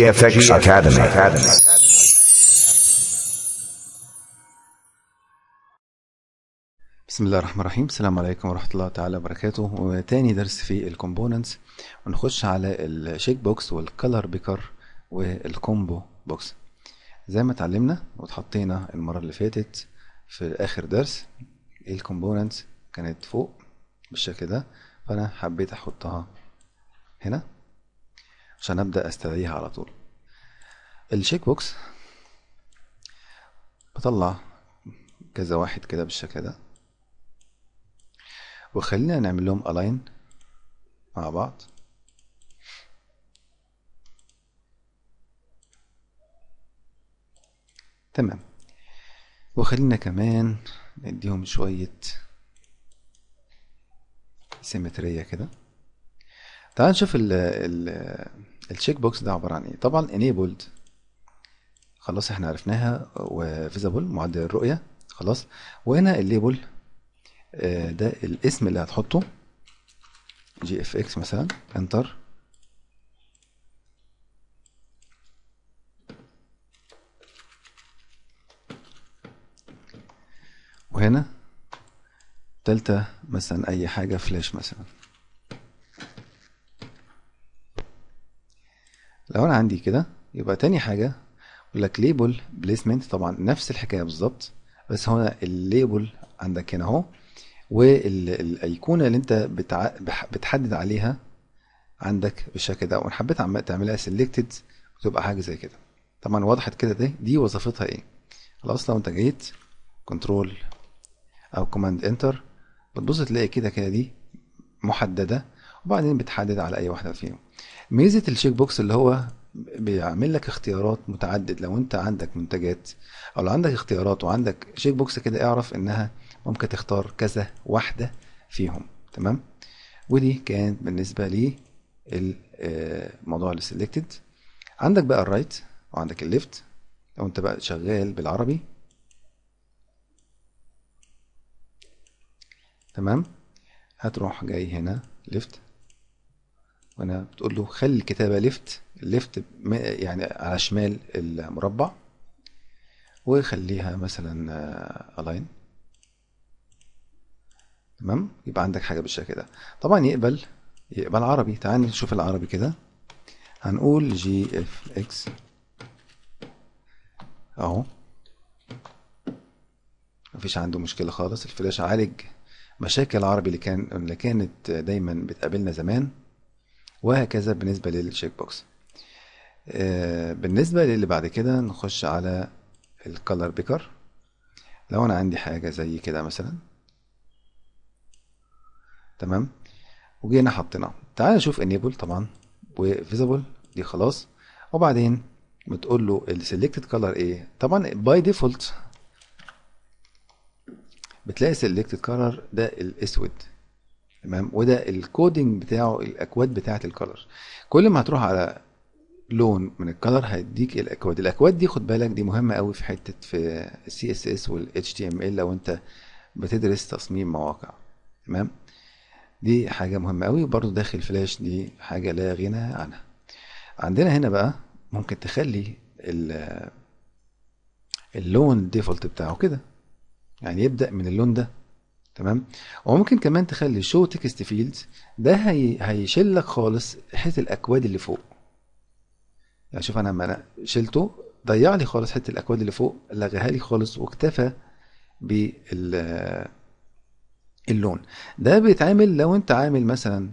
GFX Academy. Academy. بسم الله الرحمن الرحيم السلام عليكم ورحمة الله تعالى وبركاته وتاني درس في الكومبوننتس ونخش على الشيك بوكس والكالر بيكر والكومبو بوكس زي ما اتعلمنا واتحطينا المرة اللي فاتت في آخر درس الكومبوننتس كانت فوق بالشكل ده فأنا حبيت أحطها هنا عشان أبدأ أستدعيها على طول الشيك بوكس بطلع كذا واحد كده بالشكل ده وخلينا نعمل لهم الاين مع بعض تمام وخلينا كمان نديهم شوية سيمترية كده تعال نشوف ال ال الشيك بوكس ده عبارة عن ايه طبعا enabled خلاص احنا عرفناها وفيزابل معدل الرؤية خلاص وهنا الليبل آه، ده الاسم اللي هتحطه جي اف اكس مثلا انتر وهنا تالتة مثلا اي حاجة فلاش مثلا لو انا عندي كده يبقى تاني حاجة يقول لك ليبل بليسمنت طبعا نفس الحكاية بالظبط بس هنا الليبل عندك هنا اهو والايقونه اللي انت بتع... بح- بتحدد عليها عندك بالشكل ده وان حبيت عم تعملها سيلكتد وتبقى حاجه زي كده طبعا وضحت كده دي دي وظيفتها ايه خلاص لو انت جيت كنترول او كوماند انتر بتبص تلاقي كده كده دي محدده وبعدين بتحدد على اي واحده فيهم ميزه الشيك بوكس اللي هو بيعمل لك اختيارات متعدد لو انت عندك منتجات او لو عندك اختيارات وعندك شيك بوكس كده اعرف انها ممكن تختار كذا واحدة فيهم تمام ودي كانت بالنسبة لي الموضوع السلكتد عندك بقى الرايت وعندك الليفت لو انت بقى شغال بالعربي تمام هتروح جاي هنا ليفت وانا بتقول له خلي الكتابة ليفت الليفت يعني على شمال المربع وخليها مثلا الاين تمام يبقى عندك حاجه بالشكل ده طبعا يقبل يقبل عربي تعال نشوف العربي كده هنقول جي اف اكس اهو مفيش عنده مشكله خالص الفلاش عالج مشاكل العربي اللي كان اللي كانت دايما بتقابلنا زمان وهكذا بالنسبه للشيك بوكس آه بالنسبه للي بعد كده نخش على الكالر بيكر لو انا عندي حاجه زي كده مثلا تمام وجينا حطيناه تعال نشوف enable طبعا وفيزبل دي خلاص وبعدين بتقول له السلكتد كلر ايه طبعا باي ديفولت بتلاقي سلكتد كلر ده الاسود تمام وده الكودينج بتاعه الاكواد بتاعه الكلر كل ما هتروح على لون من الكلر هيديك الاكواد الاكواد دي خد بالك دي مهمه قوي في حته في السي اس اس والاتش تي ام ال لو انت بتدرس تصميم مواقع تمام دي حاجة مهمة قوي برضو داخل فلاش دي حاجة لا غنى عنها عندنا هنا بقى ممكن تخلي اللون الديفولت بتاعه كده يعني يبدأ من اللون ده تمام وممكن كمان تخلي شو تكست فيلد ده هي هيشيل لك خالص حته الاكواد اللي فوق يعني شوف انا لما انا شلته ضيع لي خالص حته الاكواد اللي فوق لغاها لي خالص واكتفى بال اللون ده بيتعمل لو انت عامل مثلا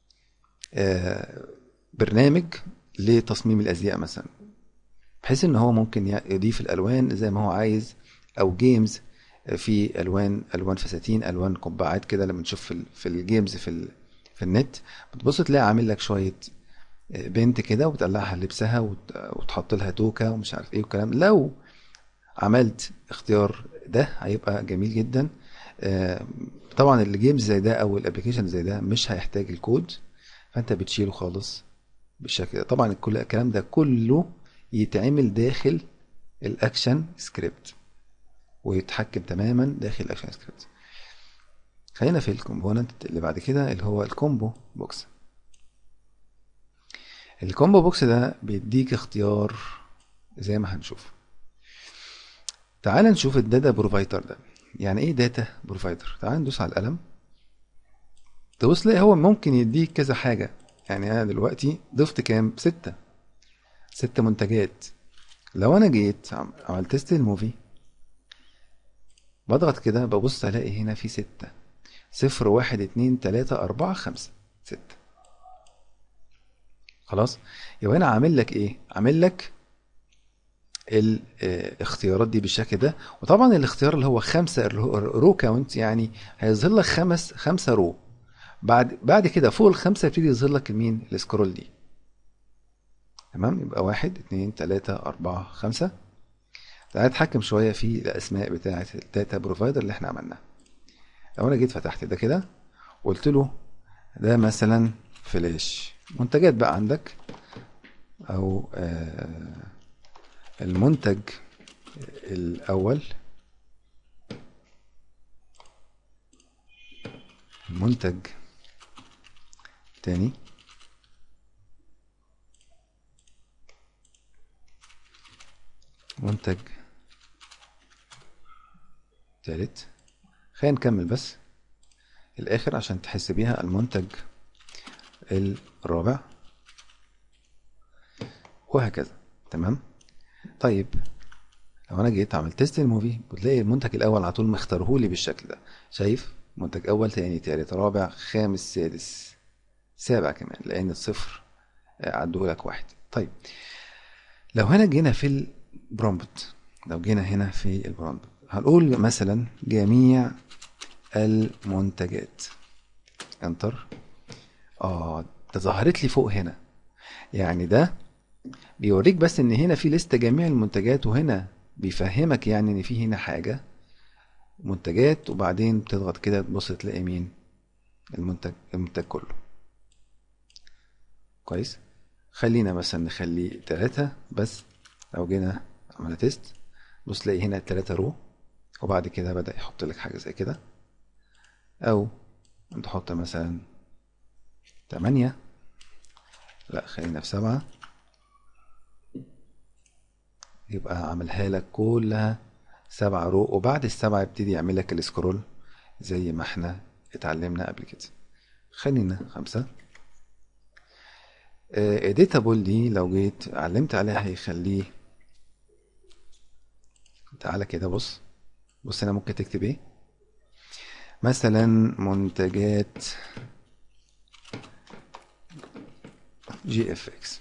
برنامج لتصميم الازياء مثلا بحيث ان هو ممكن يضيف الالوان زي ما هو عايز او جيمز في الوان الوان فساتين الوان قبعات كده لما نشوف في في الجيمز في في النت بتبص تلاقي عامل لك شويه بنت كده وبتقلعها لبسها وتحط لها توكه ومش عارف ايه والكلام لو عملت اختيار ده هيبقى جميل جدا طبعا الجيمز زي ده او الابلكيشن زي ده مش هيحتاج الكود فانت بتشيله خالص بالشكل ده طبعا كل الكلام ده كله يتعمل داخل الاكشن سكريبت ويتحكم تماما داخل الاكشن سكريبت خلينا في الكومبوننت اللي بعد كده اللي هو الكومبو بوكس الكومبو بوكس ده بيديك اختيار زي ما هنشوف تعال نشوف الداتا بروفايدر ده يعني ايه داتا بروفايدر تعال ندوس على القلم تبص ليه هو ممكن يديك كذا حاجة يعني انا دلوقتي ضفت كام ستة ست منتجات لو انا جيت عملت تيست الموفي بضغط كده ببص الاقي هنا في ستة صفر واحد اتنين تلاتة اربعة خمسة ستة خلاص يبقى انا عامل لك ايه عامل لك الاختيارات دي بالشكل ده وطبعا الاختيار اللي هو خمسة رو كاونت يعني هيظهر لك خمس خمسة رو بعد بعد كده فوق الخمسة يبتدي يظهر لك مين السكرول دي تمام يبقى واحد اتنين تلاتة أربعة خمسة تعالى نتحكم شوية في الأسماء بتاعة الداتا بروفايدر اللي احنا عملناها لو أنا جيت فتحت ده كده وقلت له ده مثلا فلاش منتجات بقى عندك أو آه المنتج الأول المنتج تاني منتج تالت خلينا نكمل بس الآخر عشان تحس بيها المنتج الرابع وهكذا تمام طيب لو انا جيت عملت تيست الموفي بتلاقي المنتج الاول على طول مختاره لي بالشكل ده شايف منتج اول تاني تالت رابع خامس سادس سابع كمان لان الصفر آه، عدوه لك واحد طيب لو هنا جينا في البرومبت لو جينا هنا في البرومبت هنقول مثلا جميع المنتجات انتر اه ده ظهرت لي فوق هنا يعني ده بيوريك بس ان هنا في لستة جميع المنتجات وهنا بيفهمك يعني ان في هنا حاجة منتجات وبعدين تضغط كده تبص تلاقي مين المنتج المنتج كله كويس خلينا مثلا نخلي تلاتة بس لو جينا عملنا تيست بص تلاقي هنا تلاتة رو وبعد كده بدأ يحط لك حاجة زي كده أو تحط مثلا تمانية لا خلينا في سبعة يبقى عملها لك كلها سبعة رو وبعد السبعة يبتدي يعمل لك السكرول زي ما احنا اتعلمنا قبل كده خلينا خمسة اديتابل آه، دي لو جيت علمت عليها هيخليه تعالى كده بص بص هنا ممكن تكتب ايه مثلا منتجات جي اف اكس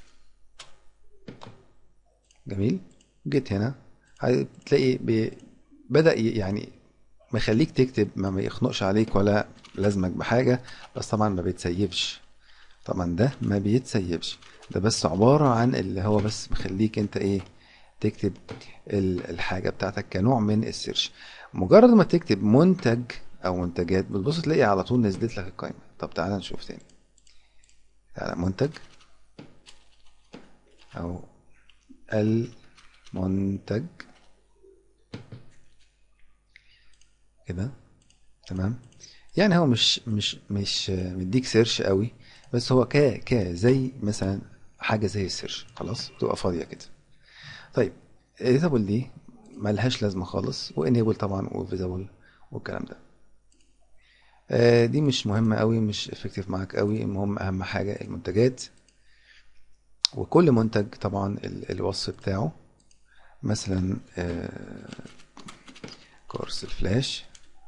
جميل جيت هنا هتلاقي بدأ يعني مخليك تكتب ما يخنقش عليك ولا لازمك بحاجة بس طبعا ما بيتسيبش طبعا ده ما بيتسيبش ده بس عبارة عن اللي هو بس مخليك انت ايه تكتب الحاجة بتاعتك كنوع من السيرش مجرد ما تكتب منتج او منتجات بتبص تلاقي على طول نزلت لك القائمة طب تعالى نشوف تاني تعالى منتج او ال منتج كده تمام يعني هو مش مش مش مديك سيرش قوي بس هو ك ك زي مثلا حاجه زي السيرش خلاص تبقى فاضيه كده طيب editable دي ملهاش لازمه خالص وانيبل طبعا وفيزابل والكلام ده آه، دي مش مهمه قوي مش افكتيف معاك قوي المهم اهم حاجه المنتجات وكل منتج طبعا الوصف بتاعه مثلا آه، كورس الفلاش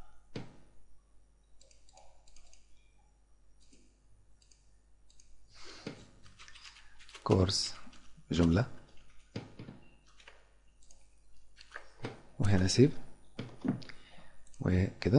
كورس جملة وهنا سيف وكده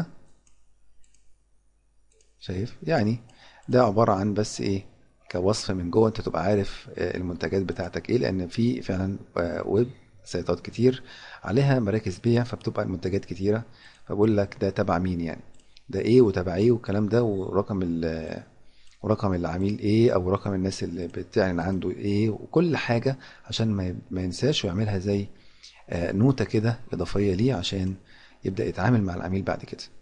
شايف يعني ده عبارة عن بس ايه كوصف من جوه انت تبقى عارف آه، المنتجات بتاعتك ايه لان في فعلا ويب آه، سيطات كتير عليها مراكز بيع فبتبقى المنتجات كتيرة فبقول لك ده تبع مين يعني ده ايه وتبع ايه والكلام ده ورقم ال ورقم العميل ايه او رقم الناس اللي بتعلن عنده ايه وكل حاجة عشان ما ينساش ويعملها زي آه، نوتة كده اضافية ليه عشان يبدأ يتعامل مع العميل بعد كده